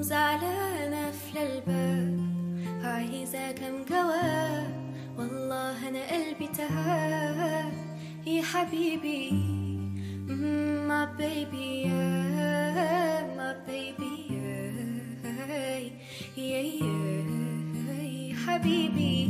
زعلانة في الباب عايزة كم جواب والله أنا قلبي تهاب يا حبيبي my baby yeah, my baby yeah, yeah, yeah, حبيبي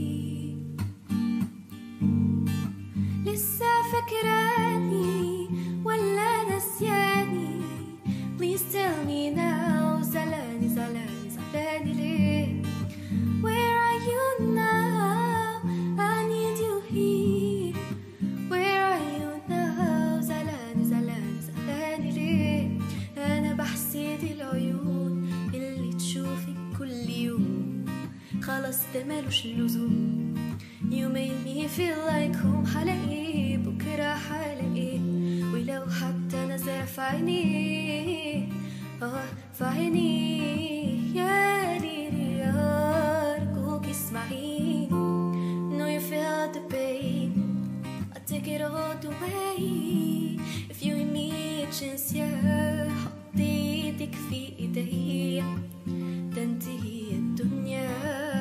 لسه فاكراني ولا نسياني Please tell me now زعلاني زعلاني زعلاني ليه Where are you now I need you here Where are you now زعلاني زعلاني زعلاني ليه أنا بحسد العيون اللي تشوفك كل يوم خلاص ده ملوش لزوم You made me feel like home حلاقي بكرة حلاقي ولو حتى نزع في عيني اه في عيني يا ليلي أرجوك اسمعيني Know you feel the pain I'll take it all the way If you give me a chance yeah حط ايدك في ايديا تنتهي الدنيا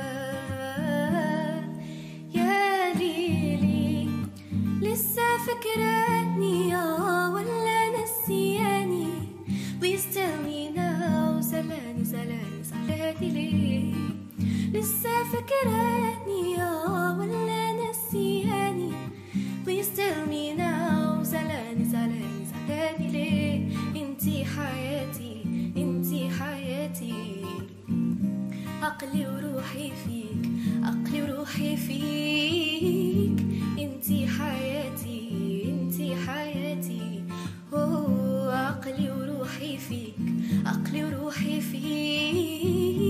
يا ليلي لسه فاكراني اه ولا نسياني Please tell me now زعلاني زعلاني زعلاني ليه لسه فاكراني اه ولا نسياني Please tell me now زعلاني زعلاني زعلاني ليه انتي حياتي انتي حياتي عقلي وروحي فيك عقلي وروحي فيك انتي حياتي انتي حياتي اوه عقلي وروحي فيك عقلي وروحي فيك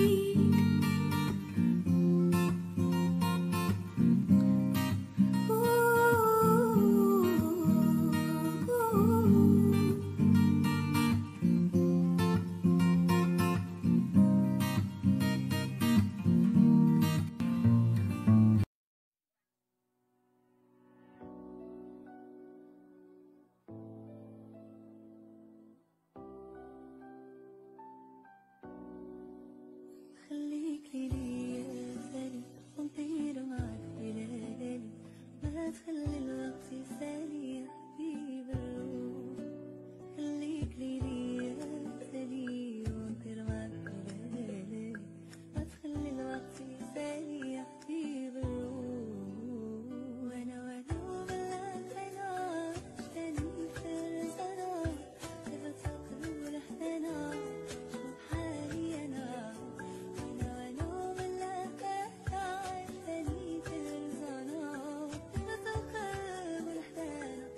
Ooh. خليك لي ليا ثاني ونطير معك في ليالي ما تخلي الوقت يسالي يا حبيب الروح خليك لي ليا ثاني ونطير معك في ليالي ما تخلي الوقت يسالي يا حبيب الروح وانا وانا وبلا خينا تاني فرزنا كيف تقول احنا شوف حالي انا وانا وانا وبلا خينا تاني فرزنا كيف تقول احنا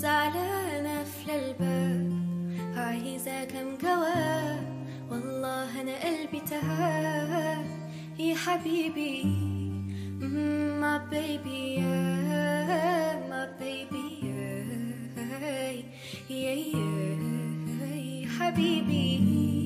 زعلانة في الباب عايزة كم جواب والله أنا قلبي تهاب يا حبيبي ما بيبي ما بيبي يا حبيبي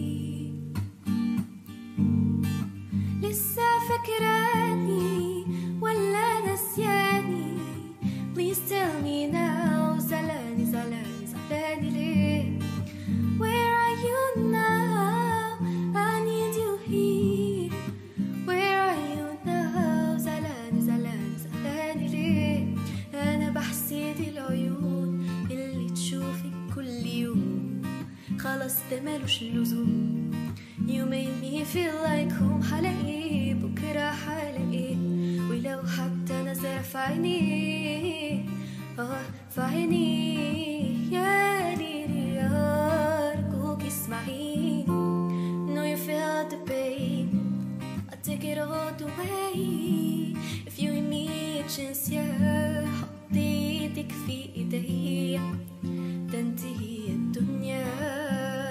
لسه فاكراني ولا نسياني Please tell me now زعلاني زعلاني زعلاني ليه Where are you now I need you here Where are you now زعلاني زعلاني زعلاني ليه أنا بحسد العيون اللي تشوفك كل يوم خلاص ده ملوش لزوم You made me feel like home حلاقي بكرة حلاقي ولو حتى نزع في عيني اه في عيني يا ليلي أرجوك اسمعيني Know you feel the pain I'll take it all the way If you give me a chance yeah حط ايدك في ايديا تنتهي الدنيا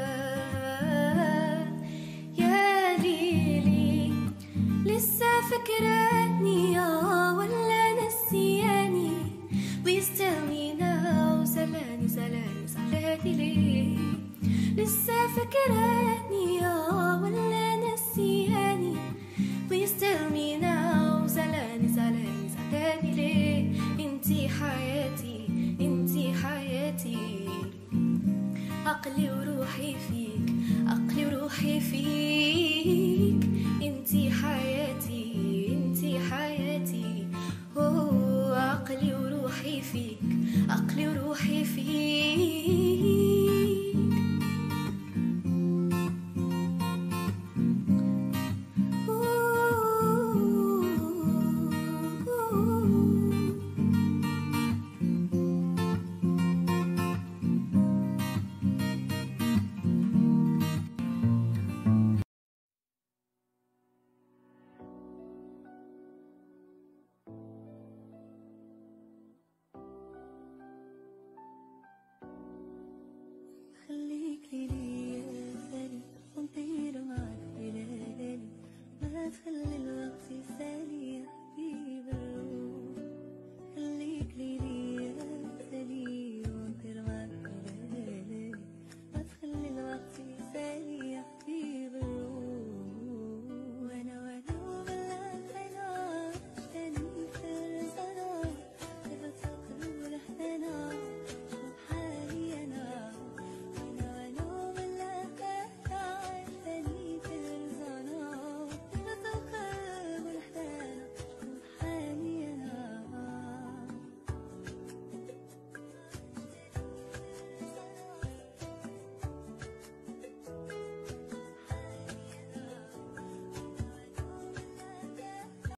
يا ليلي لسه فاكراني اه ولا نسياني Please tell me now زعلاني زعلاني زعلاني ليه لسه فاكراني اه ولا نسياني Please tell me now زعلاني زعلاني زعلاني ليه انتي حياتي انتي حياتي عقلي وروحي فيك عقلي وروحي فيك